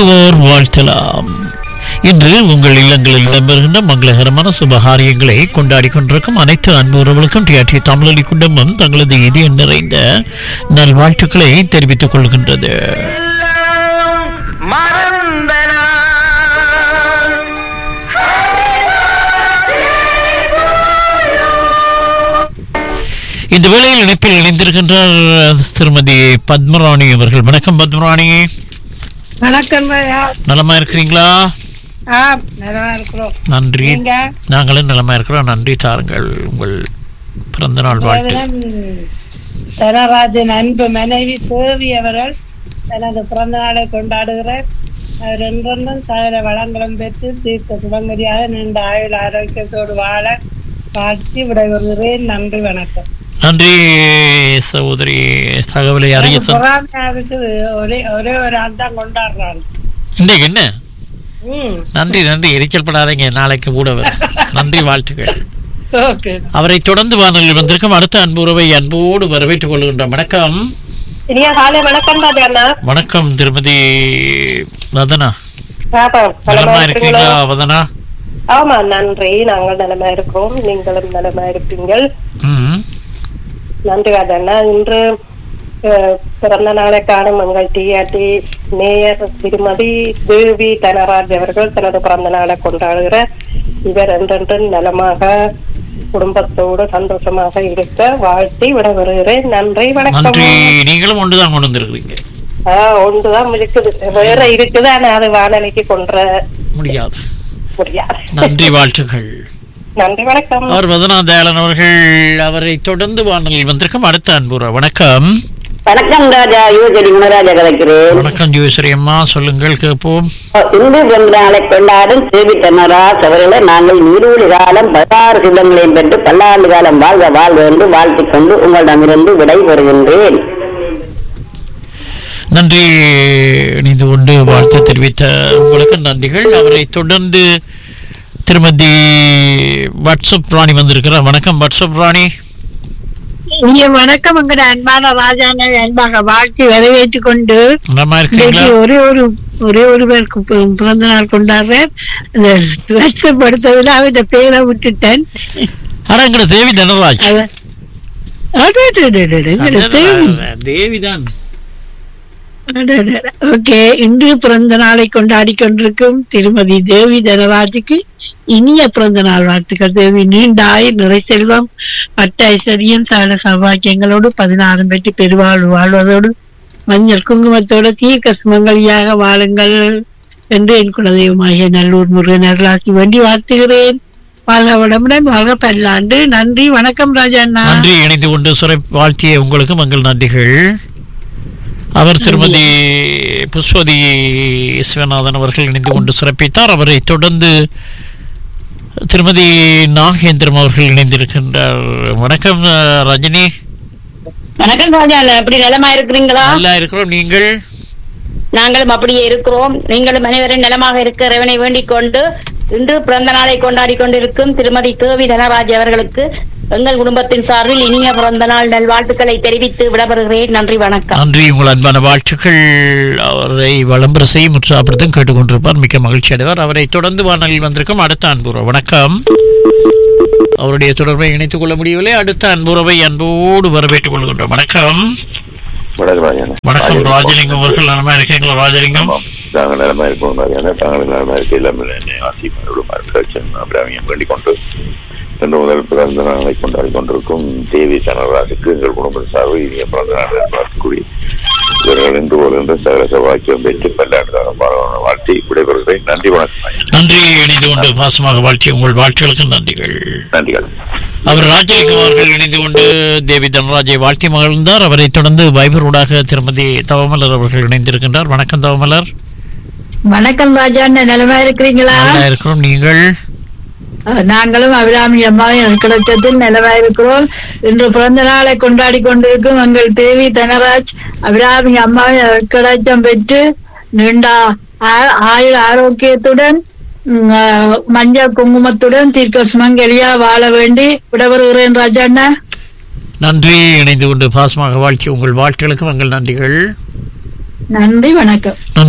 வாழ்த்துவோர் வாழ்த்தலாம் இன்று உங்கள் இல்லங்களில் இடம்பெறுகின்ற மங்களகரமான சுபகாரியங்களை கொண்டாடி கொண்டிருக்கும் அனைத்து அன்பு உறவுகளுக்கும் டிஆர்டி தமிழொலி குடும்பம் தங்களது இதய நிறைந்த நல்வாழ்த்துக்களை தெரிவித்துக் கொள்கின்றது எல்லாம் மறந்தனா இந்த வேளையில் இணைப்பில் இணைந்திருக்கின்றார் திருமதி பத்மராணி அவர்கள் வணக்கம் பத்மராணி வணக்கம் ஐயா நலமா இருக்கிறீங்களா ஆ நல்லா இருக்கிறோம் நன்றி நீங்க நாங்களும் நலமா இருக்கிறோம் நன்றி தாருங்கள் உங்கள் பிறந்த நாள் வாழ்த்து வேதனம் தனராஜன் அன்பு மனைவி தேவி அவர்கள் தனது பிறந்த நாளை கொண்டாடுகிறார் அவர் என்றென்றும் சகல வளங்களும் பெற்று தீர்க்க சுபங்கரியாக நீண்ட ஆயுள் ஆரோக்கியத்தோடு வாழ வாழ்த்தி விடைபெறுகிறேன் நன்றி வணக்கம் நன்றி சகோதரி தகவலை அறிய தந்த- பொறாமையாவுக்கு ஒரே ஒரே ஒரு ஆள் தான் கொண்டாடுறாங்க இன்றைக்கு என்ன ம் நன்றி நன்றி எரிச்சல் படாதீங்க நாளைக்கு கூட வரும். நன்றி வாழ்த்துக்கள் ஓகே அவரை தொடர்ந்து வானொலியில் வந்திருக்கும் அடுத்த அன்பு உறவை அன்போடு வரவேற்றுக் கொள்கின்றோம் வணக்கம் இனியா காலை வணக்கம் பாபி அண்ணா வணக்கம் திருமதி வதனா பாப்பா நலமா இருக்கீங்களா வதனா ஆமா நன்றி நாங்கள் நலமா இருக்கிறோம் நீங்களும் நலமா இருப்பீங்கள் ம் நன்றி அண்ணா இன்று அஹ், பிறந்த நாளை காணும் எங்கள் டிஆர்டி மேயர் திருமதி தேவி தனராஜ் அவர்கள் தனது பிறந்த நாளை கொண்டாடுகிற இவர் என்றென்றும் நலமாக குடும்பத்தோடு சந்தோஷமாக இருக்க வாழ்த்தி விடைபெறுகிறேன் நன்றி வணக்கம் நன்றி நீங்களும் ஒன்றுதான் கொண்டு வந்திருக்கிறீங்க ஆஹ் ஒன்றுதான் இருக்குது வேற இருக்குது ஆனா அது வானொலிக்கு கொன்ற முடியாது முடியாது நன்றி வாழ்த்துக்கள் நன்றி வணக்கம் அவர் வதனா தயாளன் அவர்கள் அவரை தொடர்ந்து வானொலியில் வந்திருக்கும் அடுத்த அன்புற வணக்கம் வணக்கம் ராஜா யுவஜடி குணராஜா கலைக்கிறேன் வணக்கம் ஜோஸ்வரி அம்மா சொல்லுங்கள் கேட்போம் இந்து பிறந்த நாளை கொண்டாடும் தேவி தென்னராஸ் அவர்களை நாங்கள் நீரூழி காலம் பதினாறு சிதங்களையும் பெற்று பல்லாண்டு காலம் வாழ்க வாழ்க என்று வாழ்த்திக் கொண்டு உங்களிடமிருந்து விடை பெறுகின்றேன் நன்றி இணைந்து கொண்டு வாழ்த்து தெரிவித்த உங்களுக்கு நன்றிகள் அவரை தொடர்ந்து திருமதி வாட்ஸ்அப் ராணி வந்திருக்கிறார் வணக்கம் வாட்ஸ்அப் ராணி இங்க வணக்கம் உங்களோட அன்பான ராஜானை அன்பாக வாழ்த்தி வரவேற்றுக் கொண்டு நலமா இன்னைக்கு இருக்கீங்களா ஒரே ஒரு ஒரே ஒருவருக்கு பி- பிறந்த நாள் கொண்டாடுறேன் அந்த வருஷப்படுத்ததுல அவன் பேரை விட்டுட்டேன் ஆனா எங்கட தேவி தனராஜ் அவ- அட, அட, அட, அட, அட, எங்கட தேவி. தேவிதான் அட, அட, அட. ஓகே இன்று பிறந்த நாளை கொண்டாடி கொண்டிருக்கும் திருமதி தேவி தனராஜுக்கு இனிய பிறந்த நாள் வாழ்த்துக்கள் தேவி நீண்ட ஆயுள் நிறை செல்வம் பட்ட ஐஸ்வர்யம் சகல சௌபாக்கியங்களோடு பதினாறு பெற்று பெருவாழ்வு வாழ்வதோடு மஞ்சள் குங்குமத்தோடு தீர்க்க சுமங்கலியாக வாழுங்கள் என்று என் குலதெய்வமாகிய நல்லூர் முருகன் அருளாக்கி வேண்டி வாழ்த்துகிறேன் வாழ்க வளமுடன் வாழ்க பல்லாண்டு நன்றி வணக்கம் ராஜா அண்ணா நன்றி இணைந்து கொண்டு சுரை வாழ்த்திய உங்களுக்கு மங்கள் நன்றிகள் அவர் திருமதி புஷ்பதி சிவநாதன் அவர்கள் இணைந்து கொண்டு சிறப்பித்தார் அவரை தொடர்ந்து திருமதி நாகேந்திரம் அவர்கள் இணைந்திருக்கின்றார் வணக்கம் அஹ், ரஜினி வணக்கம் ராஜா எப்படி நலமா இருக்கிறீங்களா நல்லா இருக்கிறோம் நீங்கள் நாங்களும் அப்படியே இருக்கிறோம் நீங்களும் அனைவரும் நலமாக இருக்க இறைவனை வேண்டிக் கொண்டு இன்று பிறந்த நாளை கொண்டாடி கொண்டிருக்கும் திருமதி தேவி தனராஜ் அவர்களுக்கு எங்கள் குடும்பத்தின் சார்பில் இனிய பிறந்த நாள் நல்வாழ்த்துக்களை தெரிவித்து விடப்பெறுகிறேன் நன்றி வணக்கம் நன்றி உங்கள் அன்பான வாழ்த்துக்கள் அவரை வளம்பர செய்யும் உற்சாகப்படுத்தும் கேட்டுக்கொண்டிருப்பார் மிக்க மகிழ்ச்சி அடைவார் அவரை தொடர்ந்து வானலில் வந்திருக்கும் அடுத்த அன்புறவு வணக்கம் அவருடைய தொடர்பை இணைத்துக் கொள்ள முடியவில்லை அடுத்த அன்புறவை அன்போடு வரவேற்றுக் கொள்கின்றோம் வணக்கம் வணக்கம் ராஜாண்ணா. வணக்கம் ராஜலிங்கம் அவர்கள் நலமா இருக்கீங்களா ராஜலிங்கம் ஆமாம். தாங்கள் நலமா இருக்கணும் ராஜாண்ணா. தாங்கள் நலமா இருக்க எல்லாமே என்னை ஆசிரியர்களும் கட்சன் அபிராமியம் வேண்டிக் கொண்டு இன்று முதல் பிறந்த நாளை கொண்டாடி கொண்டிருக்கும் தேவி தனராஜுக்கு எங்கள் குடும்ப சார்பில் இனிய பிறந்த நாள் பார்க்கக்கூடிய இவர்கள் இன்று போல் என்று சகல சவாக்கியம் பெற்று பல்லாண்டு காலம் வாழ வாழ்த்தி விடைபெறுகிறேன் நன்றி வணக்கம் ராஜா. நன்றி இணைந்து கொண்டு பாசமாக வாழ்த்திய உங்கள் வாழ்த்துகளுக்கு நன்றிகள் நன்றிகள் அவர் ராஜலிங்கம் அவர்கள் இணைந்து கொண்டு தேவி தனராஜை வாழ்த்தி மகிழ்ந்தார் அவரை தொடர்ந்து வைபரூடாக திருமதி தவமலர் அவர்கள் இணைந்திருக்கின்றார் வணக்கம் தவமலர் வணக்கம் ராஜா அண்ணா நலமா இருக்கிறீங்களா நல்லா இருக்கிறோம் நீங்கள் அஹ், நாங்களும் அபிராமி அம்மாவின் கிடைச்சதில் நிலவா இருக்கிறோம் இன்று பிறந்த நாளை கொண்டாடி கொண்டிருக்கும் எங்கள் தேவி தனராஜ் அபிராமி அம்மாவின் கிடைச்சம் பெற்று நீண்ட ஆ- ஆயுள் ஆரோக்கியத்துடன் உம், அஹ், மஞ்சள் குங்குமத்துடன் தீர்க்க சுமங்கலியா வாழ வேண்டி விடவருகிறேன் ராஜா அண்ணா நன்றி இணைந்து கொண்டு பாசமாக வாழ்த்தி உங்கள் வாழ்த்துகளுக்கும் எங்கள் நன்றிகள் நன்றி வணக்கம் நன்றி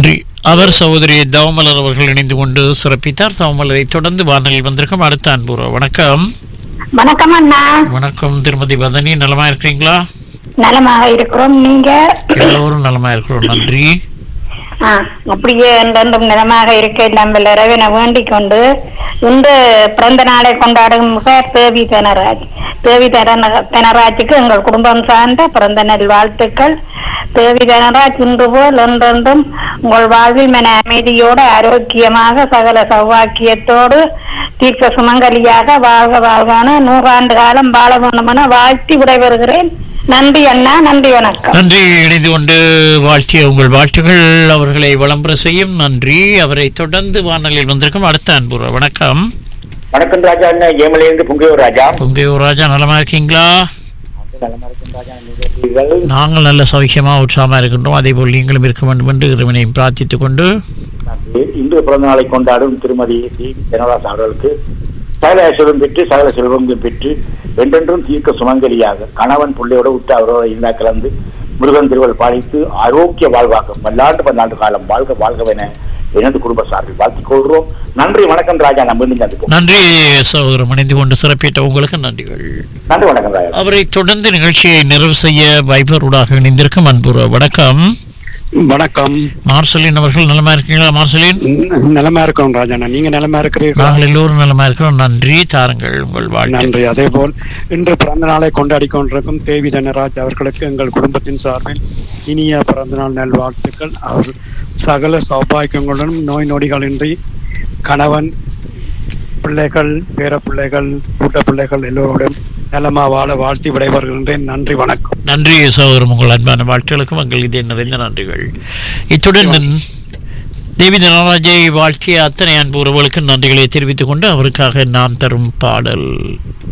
அவர் சகோதரி தவமலர் அவர்கள் இணைந்து கொண்டு சிறப்பித்தார் தவமலரை தொடர்ந்து வானலில் வந்திருக்கும் அடுத்த அன்புற வணக்கம் வணக்கம் அண்ணா வணக்கம் திருமதி வதனி நலமா இருக்கிறீங்களா நலமாக இருக்கிறோம் நீங்க எல்லோரும் நலமா இருக்கிறோம் நன்றி ஆ, அப்படியே என்றென்றும் நலமாக இருக்க நம்ம இறைவனை வேண்டிக் கொண்டு இந்த பிறந்த நாளை கொண்டாடும் மிக தேவி தனராஜ் தேவி தன- தனராஜுக்கு எங்கள் குடும்பம் சார்ந்த பிறந்த நாள் வாழ்த்துக்கள் தேவி தனராஜ் இன்று போல் என்றென்றும் உங்கள் வாழ்வில் மன அமைதியோடு ஆரோக்கியமாக சகல சௌவாக்கியத்தோடு தீர்க்க சுமங்கலியாக வாழ்க வாழ்வான நூறாண்டு காலம் வாழ வேண்டுமென வாழ்த்தி விடைபெறுகிறேன் நன்றி அண்ணா நன்றி வணக்கம் நன்றி இணைந்து கொண்டு வாழ்த்திய உங்கள் வாழ்த்துகள் அவர்களை விளம்பர செய்யும் நன்றி அவரை தொடர்ந்து வானலில் வந்திருக்கும் அடுத்த அன்புற வணக்கம் வணக்கம் ராஜா என்ன ஏமலையிலிருந்து புங்கையூர் ராஜா பொங்கையூர் ராஜா நலமா இருக்கீங்களா நலமா இருக்கும் ராஜா நீங்க எப்படி நாங்கள் நல்ல சௌக்கியமா உற்சாகமா இருக்கின்றோம் அதே போல் நீங்களும் இருக்க வேண்டும் என்று இறைவனையும் பிரார்த்தித்துக் கொண்டு இன்று பிறந்த நாளை கொண்டாடும் திருமதி டி ஜனராஸ் அவர்களுக்கு சகல செல்வம் பெற்று சகல செல்வங்களும் பெற்று என்றென்றும் தீர்க்க சுமங்கலியாக கணவன் பிள்ளையோட விட்டு அவரோட இருந்தா கலந்து முருகன் திருவள் பாலித்து ஆரோக்கிய வாழ்வாக பல்லாண்டு பல்லாண்டு காலம் வாழ்க வாழ்கவென எனது குடும்ப சார்பில் வாழ்த்திக் கொள்கிறோம் நன்றி வணக்கம் ராஜா நம்ம மீண்டும் சந்திப்போம் நன்றி சகோதரம் இணைந்து கொண்டு சிறப்பித்த உங்களுக்கு நன்றிகள் நன்றி வணக்கம் ராஜா அவரை தொடர்ந்து நிகழ்ச்சியை நிறைவு செய்ய வைபரூடாக இணைந்திருக்கும் அன்புற வணக்கம் வணக்கம் மார்சலின் அவர்கள் நலமா இருக்கீங்களா மார்சலின் ந- நலமா இருக்கோம் ராஜாண்ணா நீங்க நலமா இருக்கிறீர்களா நாங்கள் எல்லோரும் நலமா இருக்கிறோம் நன்றி தாருங்கள் உங்கள் வாழ்த்து நன்றி அதே போல் இன்று பிறந்த நாளை கொண்டாடி கொண்டிருக்கும் தேவி தனராஜ் அவர்களுக்கு எங்கள் குடும்பத்தின் சார்பில் இனிய பிறந்தநாள் நல்வாழ்த்துக்கள் அவர் சகல சௌபாக்கியங்களுடன் நோய் நொடிகளின்றி கணவன் பிள்ளைகள் பேர பிள்ளைகள் கூட்ட பிள்ளைகள் எல்லோருடன் நலமா வாழ வாழ்த்தி விடைபெறுகின்றேன் நன்றி வணக்கம் நன்றி சகோதரம் உங்கள் அன்பான வாழ்த்துகளுக்கும் எங்கள் இதே நிறைந்த நன்றிகள் இத்துடன் தேவி தனராஜை வாழ்த்திய அத்தனை அன்பு உறவுகளுக்கு நன்றிகளை தெரிவித்துக் கொண்டு அவருக்காக நாம் தரும் பாடல்